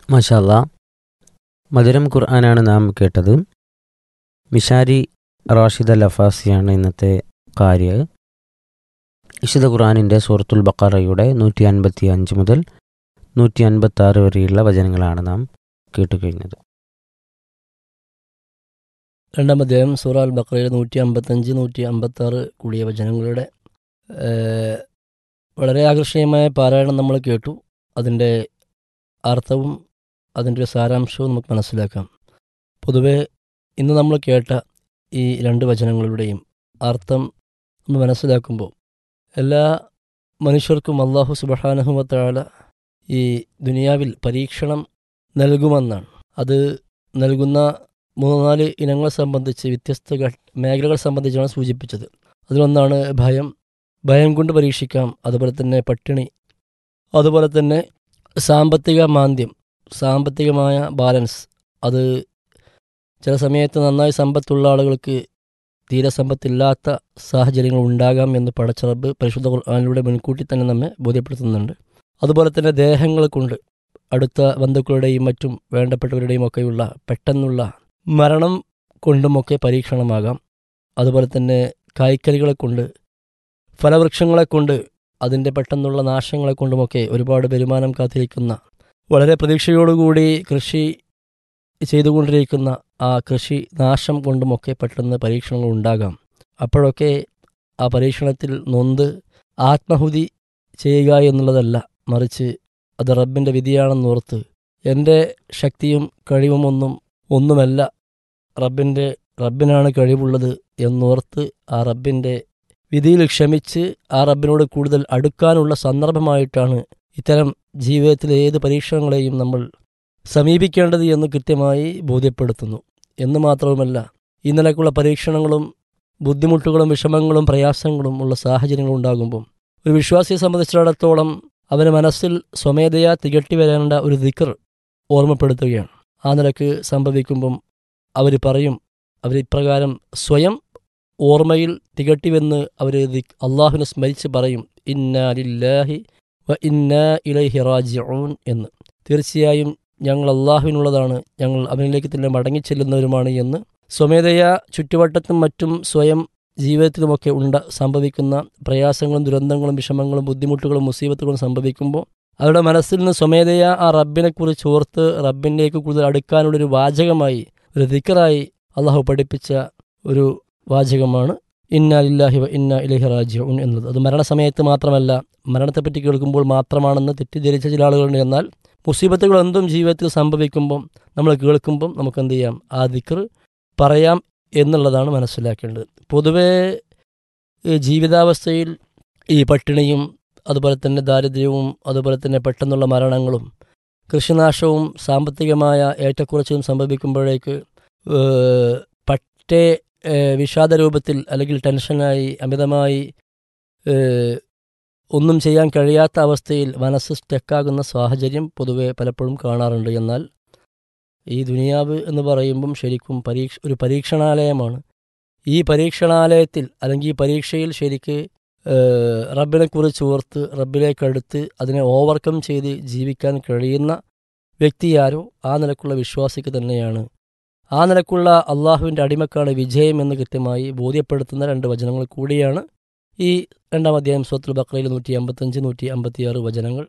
മഷാല്ല മധുരം ഖുർആനാണ് നാം കേട്ടത് മിഷാരി റാഷിദ ലഫാസിയാണ് ഇന്നത്തെ കാര്യ വിശുദ്ധ ഖുർആാനിൻ്റെ സൂറത്തുൽ ബക്കറയുടെ നൂറ്റി അൻപത്തി അഞ്ച് മുതൽ നൂറ്റി അൻപത്തി ആറ് വരെയുള്ള വചനങ്ങളാണ് നാം കേട്ടുകഴിഞ്ഞത് രണ്ടാം അധ്യായം സൂറ അൽ ബക്രയുടെ നൂറ്റി അമ്പത്തഞ്ച് നൂറ്റി അമ്പത്തി ആറ് കൂടിയ വചനങ്ങളുടെ ഏഹ്, വളരെ ആകർഷണീയമായ പാരായണം നമ്മൾ കേട്ടു അതിൻ്റെ അർത്ഥവും അതിൻ്റെ ഒരു സാരാംശവും നമുക്ക് മനസ്സിലാക്കാം പൊതുവെ ഇന്ന് നമ്മൾ കേട്ട ഈ രണ്ട് വചനങ്ങളുടെയും അർത്ഥം നമ്മൾ മനസ്സിലാക്കുമ്പോൾ എല്ലാ മനുഷ്യർക്കും അള്ളാഹു സുബഹാനഹുമത്താല ഈ ദുനിയാവിൽ പരീക്ഷണം നൽകുമെന്നാണ് അത് നൽകുന്ന മൂന്ന് നാല് ഇനങ്ങളെ സംബന്ധിച്ച് വ്യത്യസ്ത ഘ- മേഖലകൾ സംബന്ധിച്ചാണ് സൂചിപ്പിച്ചത് അതിലൊന്നാണ് ഭയം ഭയം കൊണ്ട് പരീക്ഷിക്കാം അതുപോലെ തന്നെ പട്ടിണി അതുപോലെ തന്നെ സാമ്പത്തിക മാന്ദ്യം സാമ്പത്തികമായ ബാലൻസ് അത് ചില സമയത്ത് നന്നായി സമ്പത്തുള്ള ആളുകൾക്ക് തീരെ സമ്പത്തില്ലാത്ത സാഹചര്യങ്ങൾ ഉണ്ടാകാം എന്ന് പടച്ചറബ് പരിശുദ്ധ ഖുർആാനിലൂടെ മുൻകൂട്ടി തന്നെ നമ്മെ ബോധ്യപ്പെടുത്തുന്നുണ്ട് അതുപോലെ തന്നെ ദേഹങ്ങൾ കൊണ്ട് അടുത്ത ബന്ധുക്കളുടെയും മറ്റും വേണ്ടപ്പെട്ടവരുടെയും ഒക്കെയുള്ള പെട്ടെന്നുള്ള മരണം കൊണ്ടുമൊക്കെ പരീക്ഷണമാകാം അതുപോലെ തന്നെ കായ്ക്കറികളെ കൊണ്ട് ഫലവൃക്ഷങ്ങളെ കൊണ്ട് അതിൻ്റെ പെട്ടെന്നുള്ള നാശങ്ങളെ കൊണ്ടുമൊക്കെ ഒരുപാട് വരുമാനം കാത്തിരിക്കുന്ന വളരെ പ്രതീക്ഷയോടുകൂടി കൃഷി ചെയ്തുകൊണ്ടിരിക്കുന്ന ആ കൃഷി നാശം കൊണ്ടുമൊക്കെ പെട്ടെന്ന് പരീക്ഷണങ്ങൾ ഉണ്ടാകാം അപ്പോഴൊക്കെ ആ പരീക്ഷണത്തിൽ നൊന്ത് ആത്മഹുതി ചെയ്യുക എന്നുള്ളതല്ല മറിച്ച് അത് റബ്ബിൻ്റെ വിധിയാണെന്നോർത്ത് എൻ്റെ ശക്തിയും കഴിവുമൊന്നും ഒന്നുമല്ല റബ്ബിൻ്റെ റബ്ബിനാണ് കഴിവുള്ളത് എന്നോർത്ത് ആ റബ്ബിൻ്റെ വിധിയിൽ ക്ഷമിച്ച് ആ റബ്ബിനോട് കൂടുതൽ അടുക്കാനുള്ള സന്ദർഭമായിട്ടാണ് ഇത്തരം ജീവിതത്തിലെ ഏത് പരീക്ഷണങ്ങളെയും നമ്മൾ സമീപിക്കേണ്ടത് എന്ന് കൃത്യമായി ബോധ്യപ്പെടുത്തുന്നു എന്ന് മാത്രവുമല്ല ഈ നിലക്കുള്ള പരീക്ഷണങ്ങളും ബുദ്ധിമുട്ടുകളും വിഷമങ്ങളും പ്രയാസങ്ങളും ഉള്ള സാഹചര്യങ്ങൾ ഉണ്ടാകുമ്പോൾ ഒരു വിശ്വാസിയെ സംബന്ധിച്ചിടത്തോളം അവന് മനസ്സിൽ സ്വമേധയാ തികട്ടി വരേണ്ട ഒരു ദിക്കർ ഓർമ്മപ്പെടുത്തുകയാണ് ആ നിലക്ക് സംഭവിക്കുമ്പം അവർ പറയും അവർ ഇപ്രകാരം സ്വയം ഓർമ്മയിൽ തികട്ടിവെന്ന് അവർ അള്ളാഹുവിനെ സ്മരിച്ച് പറയും ഇന്നാ ലില്ലാഹി വ ഇന്നാ ഇലൈഹി റാജിഊൻ എന്ന് തീർച്ചയായും ഞങ്ങൾ അള്ളാഹുവിനുള്ളതാണ് ഞങ്ങൾ അവനിലേക്ക് തന്നെ മടങ്ങിച്ചെല്ലുന്നവരുമാണ് എന്ന് സ്വമേധയാ ചുറ്റുവട്ടത്തും മറ്റും സ്വയം ജീവിതത്തിലുമൊക്കെ ഉണ്ട സംഭവിക്കുന്ന പ്രയാസങ്ങളും ദുരന്തങ്ങളും വിഷമങ്ങളും ബുദ്ധിമുട്ടുകളും മുസീബത്തുകളും സംഭവിക്കുമ്പോൾ അവരുടെ മനസ്സിൽ നിന്ന് സ്വമേധയാ ആ റബ്ബിനെക്കുറിച്ച് ഓർത്ത് റബ്ബിലേക്ക് കൂടുതൽ അടുക്കാനുള്ളൊരു വാചകമായി ഒരു ദിക്കറായി അള്ളാഹു പഠിപ്പിച്ച ഒരു വാചകമാണ് ഇന്ന ലില്ലാഹി വ ഇന്ന ഇലഹി റാജിഉൻ എന്നത് അത് മരണസമയത്ത് മാത്രമല്ല മരണത്തെപ്പറ്റി കേൾക്കുമ്പോൾ മാത്രമാണെന്ന് തെറ്റിദ്ധരിച്ച ചില ആളുകളുണ്ട് എന്നാൽ മുസീബത്തുകൾ എന്തും ജീവിതത്തിൽ സംഭവിക്കുമ്പം നമ്മൾ കേൾക്കുമ്പം നമുക്ക് എന്ത് ചെയ്യാം ആ ദിക്കർ പറയാം എന്നുള്ളതാണ് മനസ്സിലാക്കേണ്ടത് പൊതുവേ ഈ ജീവിതാവസ്ഥയിൽ ഈ പട്ടിണിയും അതുപോലെ തന്നെ ദാരിദ്ര്യവും അതുപോലെ തന്നെ പെട്ടെന്നുള്ള മരണങ്ങളും കൃഷിനാശവും സാമ്പത്തികമായ ഏറ്റക്കുറച്ചിലും സംഭവിക്കുമ്പോഴേക്ക് ഏഹ്, പറ്റേ ഏഹ്, വിഷാദ രൂപത്തിൽ അല്ലെങ്കിൽ ടെൻഷനായി അമിതമായി ഏഹ്, ഒന്നും ചെയ്യാൻ കഴിയാത്ത അവസ്ഥയിൽ മനസ്സ് സ്റ്റക്കാകുന്ന സാഹചര്യം പൊതുവെ പലപ്പോഴും കാണാറുണ്ട് എന്നാൽ ഈ ദുനിയാവ് എന്ന് പറയുമ്പം ശരിക്കും പരീക്ഷ ഒരു പരീക്ഷണാലയമാണ് ഈ പരീക്ഷണാലയത്തിൽ അല്ലെങ്കിൽ ഈ പരീക്ഷയിൽ ശരിക്ക് ഏഹ്, റബ്ബിനെക്കുറിച്ച് ഓർത്ത് റബ്ബിലേക്കടുത്ത് അതിനെ ഓവർകം ചെയ്ത് ജീവിക്കാൻ കഴിയുന്ന വ്യക്തിയാരോ ആ നിലക്കുള്ള വിശ്വാസിക്ക് തന്നെയാണ് ആ നിലക്കുള്ള അള്ളാഹുവിൻ്റെ അടിമക്കാണ് വിജയം എന്ന് കൃത്യമായി ബോധ്യപ്പെടുത്തുന്ന രണ്ട് വചനങ്ങൾ കൂടിയാണ് ഈ രണ്ടാം അധ്യായം സ്വത്തുൽ ബക്രയിൽ നൂറ്റി അമ്പത്തഞ്ച് നൂറ്റി അമ്പത്തിയാറ് വചനങ്ങൾ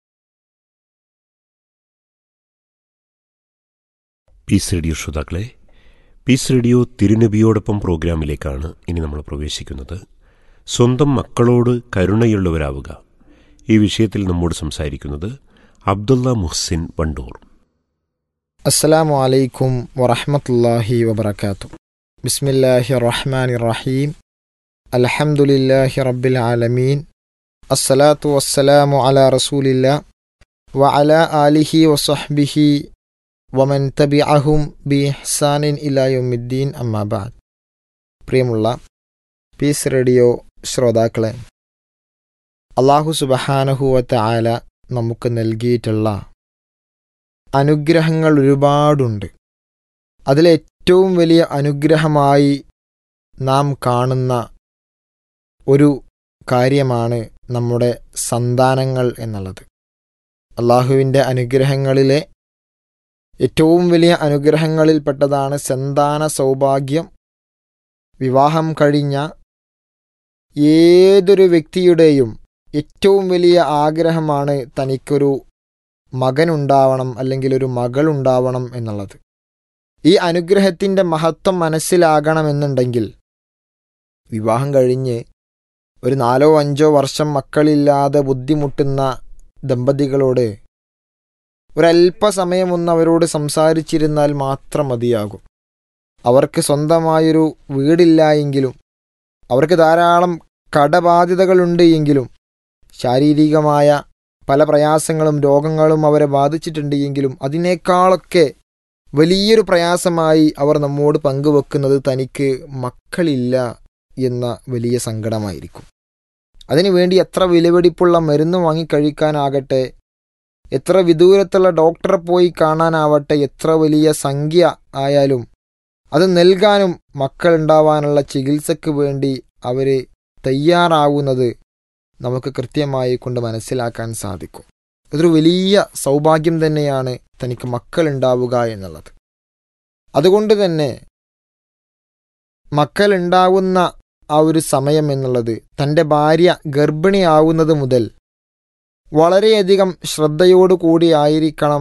പീസ് റേഡിയോ ശ്രോതാക്കളെ പീസ് റേഡിയോ തിരുനബിയോടൊപ്പം പ്രോഗ്രാമിലേക്കാണ് ഇനി നമ്മൾ പ്രവേശിക്കുന്നത് സ്വന്തം മക്കളോട് കരുണയുള്ളവരാവുക ഈ വിഷയത്തിൽ നമ്മോട് സംസാരിക്കുന്നത് അബ്ദുള്ള മുഹ്സിൻ വണ്ടൂർ السلام عليكم ورحمة الله وبركاته بسم الله الرحمن الرحيم الحمد لله رب العالمين الصلاة والسلام على رسول الله وعلى آله وصحبه ومن تبعهم بإحسان إلى يوم الدين أما بعد പ്രിയമുള്ള പീസ് റേഡിയോ ശ്രോതാക്കളെ അള്ളാഹു സുബഹാനഹുവത്ത ആല നമുക്ക് നൽകിയിട്ടുള്ള അനുഗ്രഹങ്ങൾ ഒരുപാടുണ്ട് അതിലേറ്റവും വലിയ അനുഗ്രഹമായി നാം കാണുന്ന ഒരു കാര്യമാണ് നമ്മുടെ സന്താനങ്ങൾ എന്നുള്ളത് അള്ളാഹുവിൻ്റെ അനുഗ്രഹങ്ങളിലെ ഏറ്റവും വലിയ അനുഗ്രഹങ്ങളിൽപ്പെട്ടതാണ് സന്താന സൗഭാഗ്യം വിവാഹം കഴിഞ്ഞ ഏതൊരു വ്യക്തിയുടെയും ഏറ്റവും വലിയ ആഗ്രഹമാണ് തനിക്കൊരു മകനുണ്ടാവണം അല്ലെങ്കിൽ ഒരു മകളുണ്ടാവണം എന്നുള്ളത് ഈ അനുഗ്രഹത്തിൻ്റെ മഹത്വം മനസ്സിലാകണമെന്നുണ്ടെങ്കിൽ വിവാഹം കഴിഞ്ഞ് ഒരു നാലോ അഞ്ചോ വർഷം മക്കളില്ലാതെ ബുദ്ധിമുട്ടുന്ന ദമ്പതികളോട് ഒരല്പസമയം ഒന്ന് അവരോട് സംസാരിച്ചിരുന്നാൽ മാത്രം മതിയാകും അവർക്ക് സ്വന്തമായൊരു വീടില്ല എങ്കിലും അവർക്ക് ധാരാളം കടബാധ്യതകളുണ്ട് എങ്കിലും ശാരീരികമായ പല പ്രയാസങ്ങളും രോഗങ്ങളും അവരെ ബാധിച്ചിട്ടുണ്ട് എങ്കിലും അതിനേക്കാളൊക്കെ വലിയൊരു പ്രയാസമായി അവർ നമ്മോട് പങ്കുവെക്കുന്നത് തനിക്ക് മക്കളില്ല എന്ന വലിയ സങ്കടമായിരിക്കും അതിനുവേണ്ടി എത്ര വിലപിടിപ്പുള്ള മരുന്ന് വാങ്ങിക്കഴിക്കാനാകട്ടെ എത്ര വിദൂരത്തുള്ള ഡോക്ടറെ പോയി കാണാനാവട്ടെ എത്ര വലിയ സംഖ്യ ആയാലും അത് നൽകാനും മക്കളുണ്ടാവാനുള്ള ചികിത്സയ്ക്ക് വേണ്ടി അവർ തയ്യാറാവുന്നത് നമുക്ക് കൃത്യമായി കൊണ്ട് മനസ്സിലാക്കാൻ സാധിക്കും അതൊരു വലിയ സൗഭാഗ്യം തന്നെയാണ് തനിക്ക് മക്കളുണ്ടാവുക എന്നുള്ളത് അതുകൊണ്ട് തന്നെ മക്കളുണ്ടാവുന്ന ആ ഒരു സമയം എന്നുള്ളത് തൻ്റെ ഭാര്യ ഗർഭിണിയാവുന്നത് മുതൽ വളരെയധികം ശ്രദ്ധയോടു കൂടി ആയിരിക്കണം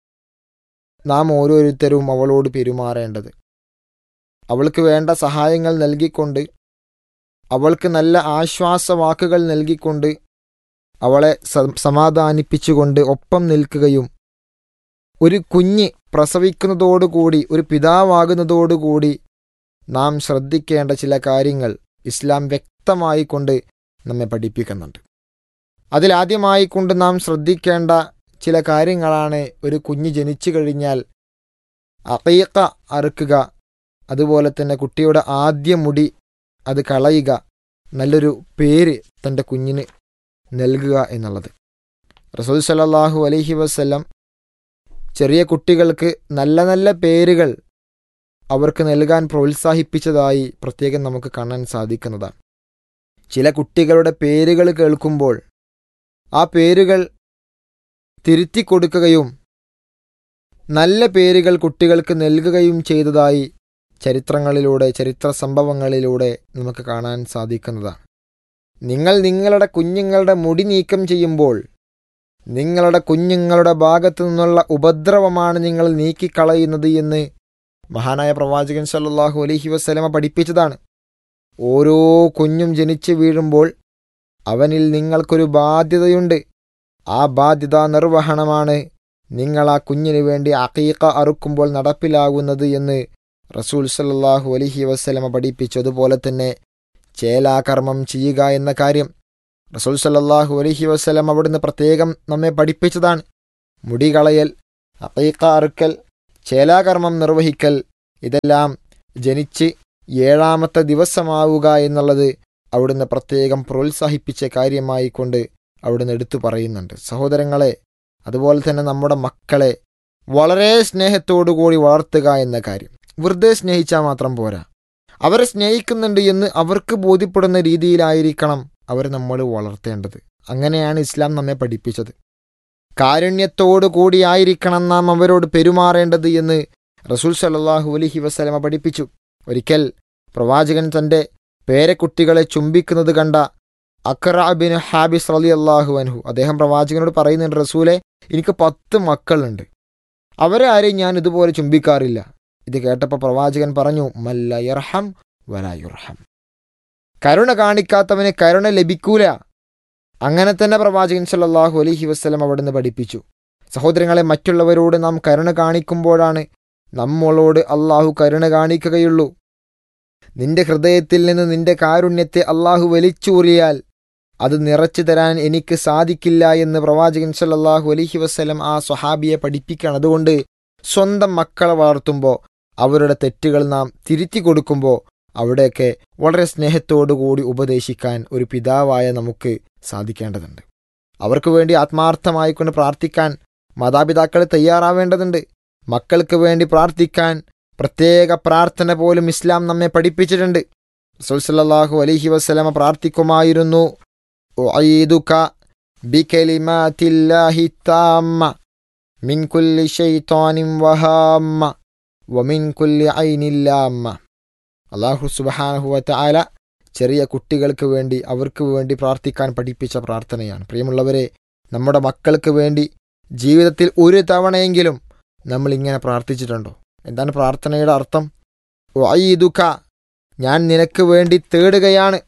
നാം ഓരോരുത്തരും അവളോട് പെരുമാറേണ്ടത് അവൾക്ക് വേണ്ട സഹായങ്ങൾ നൽകിക്കൊണ്ട് അവൾക്ക് നല്ല ആശ്വാസവാക്കുകൾ നൽകിക്കൊണ്ട് അവളെ സ- സമാധാനിപ്പിച്ചുകൊണ്ട് ഒപ്പം നിൽക്കുകയും ഒരു കുഞ്ഞ് പ്രസവിക്കുന്നതോടുകൂടി ഒരു പിതാവാകുന്നതോടുകൂടി നാം ശ്രദ്ധിക്കേണ്ട ചില കാര്യങ്ങൾ ഇസ്ലാം വ്യക്തമായി കൊണ്ട് നമ്മെ പഠിപ്പിക്കുന്നുണ്ട് അതിലാദ്യമായി കൊണ്ട് നാം ശ്രദ്ധിക്കേണ്ട ചില കാര്യങ്ങളാണ് ഒരു കുഞ്ഞ് ജനിച്ചു കഴിഞ്ഞാൽ അക്കീക്ക അറുക്കുക അതുപോലെ തന്നെ കുട്ടിയുടെ ആദ്യ മുടി അത് കളയുക നല്ലൊരു പേര് തൻ്റെ കുഞ്ഞിന് നൽകുക എന്നുള്ളത് റസൂൽ സല്ലല്ലാഹു അലൈഹി വസല്ലം ചെറിയ കുട്ടികൾക്ക് നല്ല നല്ല പേരുകൾ അവർക്ക് നൽകാൻ പ്രോത്സാഹിപ്പിച്ചതായി പ്രത്യേകം നമുക്ക് കാണാൻ സാധിക്കുന്നതാണ് ചില കുട്ടികളുടെ പേരുകൾ കേൾക്കുമ്പോൾ ആ പേരുകൾ തിരുത്തി കൊടുക്കുകയും നല്ല പേരുകൾ കുട്ടികൾക്ക് നൽകുകയും ചെയ്തതായി ചരിത്രങ്ങളിലൂടെ ചരിത്ര സംഭവങ്ങളിലൂടെ നമുക്ക് കാണാൻ സാധിക്കുന്നതാണ് നിങ്ങൾ നിങ്ങളുടെ കുഞ്ഞുങ്ങളുടെ മുടി നീക്കം ചെയ്യുമ്പോൾ നിങ്ങളുടെ കുഞ്ഞുങ്ങളുടെ ഭാഗത്തു നിന്നുള്ള ഉപദ്രവമാണ് നിങ്ങൾ നീക്കിക്കളയുന്നത് എന്ന് മഹാനായ പ്രവാചകൻ സല്ലല്ലാഹു അലൈഹി വസല്ലമ പഠിപ്പിച്ചതാണ് ഓരോ കുഞ്ഞും ജനിച്ചു വീഴുമ്പോൾ അവനിൽ നിങ്ങൾക്കൊരു ബാധ്യതയുണ്ട് ആ ബാധ്യത നിർവഹണമാണ് നിങ്ങൾ ആ കുഞ്ഞിന് വേണ്ടി അക്കീക്ക അറുക്കുമ്പോൾ നടപ്പിലാകുന്നത് എന്ന് റസൂൽ സല്ലല്ലാഹു അലൈഹി വസല്ലമ പഠിപ്പിച്ചു അതുപോലെ തന്നെ ചേലാകർമ്മം ചെയ്യുക എന്ന കാര്യം റസൂൽ സല്ലല്ലാഹു അലൈഹി വസല്ലം അവിടുന്ന് പ്രത്യേകം നമ്മെ പഠിപ്പിച്ചതാണ് മുടി കളയൽ അക്കീക്ക അറുക്കൽ ചേലാകർമ്മം നിർവഹിക്കൽ ഇതെല്ലാം ജനിച്ച് ഏഴാമത്തെ ദിവസമാവുക എന്നുള്ളത് അവിടുന്ന് പ്രത്യേകം പ്രോത്സാഹിപ്പിച്ച കാര്യമായി കൊണ്ട് അവിടുന്ന് എടുത്തു പറയുന്നുണ്ട് സഹോദരങ്ങളെ അതുപോലെ തന്നെ നമ്മുടെ മക്കളെ വളരെ സ്നേഹത്തോടു കൂടി വളർത്തുക എന്ന കാര്യം വെറുതെ സ്നേഹിച്ചാൽ മാത്രം പോരാ അവരെ സ്നേഹിക്കുന്നുണ്ട് എന്ന് അവർക്ക് ബോധ്യപ്പെടുന്ന രീതിയിലായിരിക്കണം അവരെ നമ്മൾ വളർത്തേണ്ടത് അങ്ങനെയാണ് ഇസ്ലാം നമ്മെ പഠിപ്പിച്ചത് കാരുണ്യത്തോടു കൂടിയായിരിക്കണം നാം അവരോട് പെരുമാറേണ്ടത് എന്ന് റസൂൽ സല്ലല്ലാഹു അലൈഹി വസല്ലമ പഠിപ്പിച്ചു ഒരിക്കൽ പ്രവാചകൻ തൻ്റെ പേരക്കുട്ടികളെ ചുംബിക്കുന്നത് കണ്ട അക്രാബിൻ ഹാബിസ് റലി അള്ളാഹു അൻഹു അദ്ദേഹം പ്രവാചകനോട് പറയുന്നുണ്ട് റസൂലെ എനിക്ക് പത്ത് മക്കളുണ്ട് അവരെ ആരെയും ഞാൻ ഇതുപോലെ ചുംബിക്കാറില്ല ഇത് കേട്ടപ്പോൾ പ്രവാചകൻ പറഞ്ഞു മല്ല യർഹം വലായുർഹം കരുണ കാണിക്കാത്തവന് കരുണ ലഭിക്കൂല അങ്ങനെ തന്നെ പ്രവാചകൻ സല്ലല്ലാഹു അലൈഹി വസ്ലം അവിടുന്ന് പഠിപ്പിച്ചു സഹോദരങ്ങളെ മറ്റുള്ളവരോട് നാം കരുണ കാണിക്കുമ്പോഴാണ് നമ്മളോട് അള്ളാഹു കരുണ കാണിക്കുകയുള്ളൂ നിന്റെ ഹൃദയത്തിൽ നിന്ന് നിന്റെ കാരുണ്യത്തെ അള്ളാഹു വലിച്ചൂറിയാൽ അത് നിറച്ചു തരാൻ എനിക്ക് സാധിക്കില്ല എന്ന് പ്രവാചകൻ സല്ലല്ലാഹു അലൈഹി വസ്ലം ആ സ്വഹാബിയെ പഠിപ്പിക്കുകയാണ് അതുകൊണ്ട് സ്വന്തം മക്കളെ വളർത്തുമ്പോൾ അവരുടെ തെറ്റുകൾ നാം തിരുത്തി കൊടുക്കുമ്പോൾ അവിടെയൊക്കെ വളരെ സ്നേഹത്തോടു കൂടി ഉപദേശിക്കാൻ ഒരു പിതാവായ നമുക്ക് സാധിക്കേണ്ടതുണ്ട് അവർക്ക് വേണ്ടി ആത്മാർത്ഥമായി കൊണ്ട് പ്രാർത്ഥിക്കാൻ മാതാപിതാക്കൾ തയ്യാറാവേണ്ടതുണ്ട് മക്കൾക്ക് വേണ്ടി പ്രാർത്ഥിക്കാൻ പ്രത്യേക പ്രാർത്ഥന പോലും ഇസ്ലാം നമ്മെ പഠിപ്പിച്ചിട്ടുണ്ട് റസൂൽ സല്ലല്ലാഹു അലൈഹി വസല്ലമ പ്രാർത്ഥിക്കുമായിരുന്നു ഉഈദുക ബികലിമാത്തില്ലാഹി താമ്മ മിൻ കുല്ലി ഷൈത്താനിൻ വഹാമ്മ വമിൻ കുല്ലി ഐനില്ലാമ്മ അള്ളാഹു സുബഹാനഹുവ തആല ചെറിയ കുട്ടികൾക്ക് വേണ്ടി അവർക്ക് വേണ്ടി പ്രാർത്ഥിക്കാൻ പഠിപ്പിച്ച പ്രാർത്ഥനയാണ് പ്രിയമുള്ളവരെ നമ്മുടെ മക്കൾക്ക് വേണ്ടി ജീവിതത്തിൽ ഒരു തവണയെങ്കിലും നമ്മൾ ഇങ്ങനെ പ്രാർത്ഥിച്ചിട്ടുണ്ടോ എന്താണ് പ്രാർത്ഥനയുടെ അർത്ഥം വഈദുക ഞാൻ നിനക്ക് വേണ്ടി തേടുകയാണ്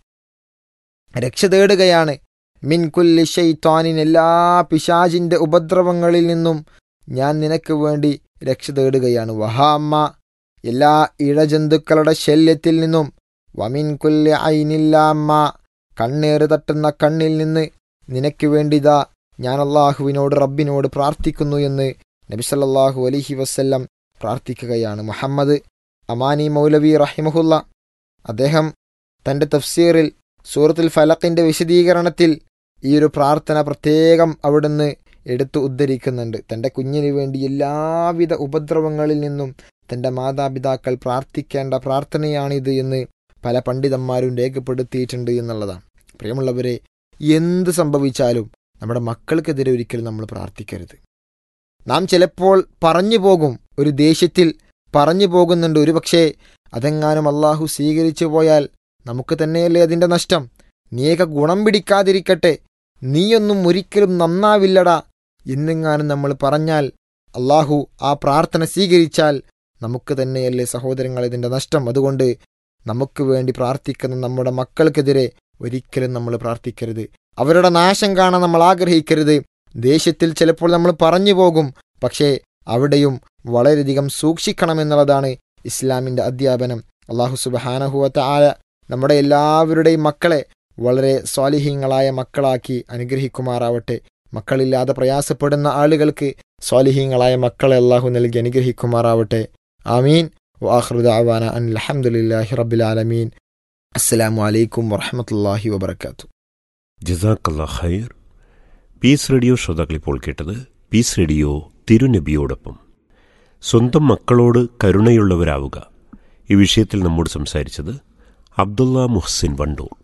രക്ഷ തേടുകയാണ് മിൻ കുല്ലി ഷൈത്താനിൻ എല്ലാ പിശാജിന്റെ ഉപദ്രവങ്ങളിൽ നിന്നും ഞാൻ നിനക്ക് വേണ്ടി രക്ഷ തേടുകയാണ് വഹാമ്മ എല്ലാ ഇഴജന്തുക്കളുടെ ശല്യത്തിൽ നിന്നും വമിൻ കുല്ലി ഐനില്ലാമ്മ കണ്ണേറ് തട്ടുന്ന കണ്ണിൽ നിന്ന് നിനക്ക് വേണ്ടിതാ ഞാൻ അള്ളാഹുവിനോട് റബ്ബിനോട് പ്രാർത്ഥിക്കുന്നു എന്ന് നബിസല്ലാഹു അലഹി വസ്ല്ലം പ്രാർത്ഥിക്കുകയാണ് മുഹമ്മദ് അമാനി മൗലവി റഹിമഹുല്ല അദ്ദേഹം തൻ്റെ തഫ്സീറിൽ സൂറത്തുൽ ഫലക്കിൻ്റെ വിശദീകരണത്തിൽ ഈ ഒരു പ്രാർത്ഥന പ്രത്യേകം അവിടുന്ന് എടുത്തു ഉദ്ധരിക്കുന്നുണ്ട് തൻ്റെ കുഞ്ഞിന് വേണ്ടി എല്ലാവിധ ഉപദ്രവങ്ങളിൽ നിന്നും തൻ്റെ മാതാപിതാക്കൾ പ്രാർത്ഥിക്കേണ്ട പ്രാർത്ഥനയാണിത് എന്ന് പല പണ്ഡിതന്മാരും രേഖപ്പെടുത്തിയിട്ടുണ്ട് എന്നുള്ളതാണ് പ്രിയമുള്ളവരെ എന്ത് സംഭവിച്ചാലും നമ്മുടെ മക്കൾക്കെതിരെ ഒരിക്കലും നമ്മൾ പ്രാർത്ഥിക്കരുത് നാം ചിലപ്പോൾ പറഞ്ഞു പോകും ഒരു ദേഷ്യത്തിൽ പറഞ്ഞു പോകുന്നുണ്ട് ഒരു പക്ഷേ അതെങ്ങാനും അള്ളാഹു സ്വീകരിച്ചു പോയാൽ നമുക്ക് തന്നെയല്ലേ അതിൻ്റെ നഷ്ടം നീയൊക്കെ ഗുണം പിടിക്കാതിരിക്കട്ടെ നീയൊന്നും ഒരിക്കലും നന്നാവില്ലടാ എന്നെങ്ങാനും നമ്മൾ പറഞ്ഞാൽ അള്ളാഹു ആ പ്രാർത്ഥന സ്വീകരിച്ചാൽ നമുക്ക് തന്നെയല്ലേ സഹോദരങ്ങൾ ഇതിൻ്റെ നഷ്ടം അതുകൊണ്ട് നമുക്ക് വേണ്ടി പ്രാർത്ഥിക്കുന്ന നമ്മുടെ മക്കൾക്കെതിരെ ഒരിക്കലും നമ്മൾ പ്രാർത്ഥിക്കരുത് അവരുടെ നാശം കാണാൻ നമ്മൾ ആഗ്രഹിക്കരുത് ദേഷ്യത്തിൽ ചിലപ്പോൾ നമ്മൾ പറഞ്ഞു പോകും പക്ഷേ അവിടെയും വളരെയധികം സൂക്ഷിക്കണമെന്നുള്ളതാണ് ഇസ്ലാമിൻ്റെ അധ്യാപനം അള്ളാഹു സുബഹാനഹുവത്ത ആയ നമ്മുടെ എല്ലാവരുടെയും മക്കളെ വളരെ സ്വാലിഹീങ്ങളായ മക്കളാക്കി അനുഗ്രഹിക്കുമാറാവട്ടെ മക്കളില്ലാതെ പ്രയാസപ്പെടുന്ന ആളുകൾക്ക് സ്വാലിഹീങ്ങളായ മക്കളെ അള്ളാഹു നൽകി അനുഗ്രഹിക്കുമാറാവട്ടെ ആമീൻ വാഹൃദാവാന അൻ അലഹമുല്ലാഹി റബ്ബിൽ ആലമീൻ അസ്സലാമു അലൈക്കും വറഹമത്തല്ലാഹി വബർക്കാത്തു ജസാക്കല്ലാ ഖൈർ പീസ് റേഡിയോ ശ്രോതാക്കൾ ഇപ്പോൾ കേട്ടത് പീസ് റേഡിയോ തിരുനബിയോടൊപ്പം സ്വന്തം മക്കളോട് കരുണയുള്ളവരാവുക ഈ വിഷയത്തിൽ നമ്മോട് സംസാരിച്ചത് അബ്ദുള്ള മുഹ്സിൻ വണ്ടൂർ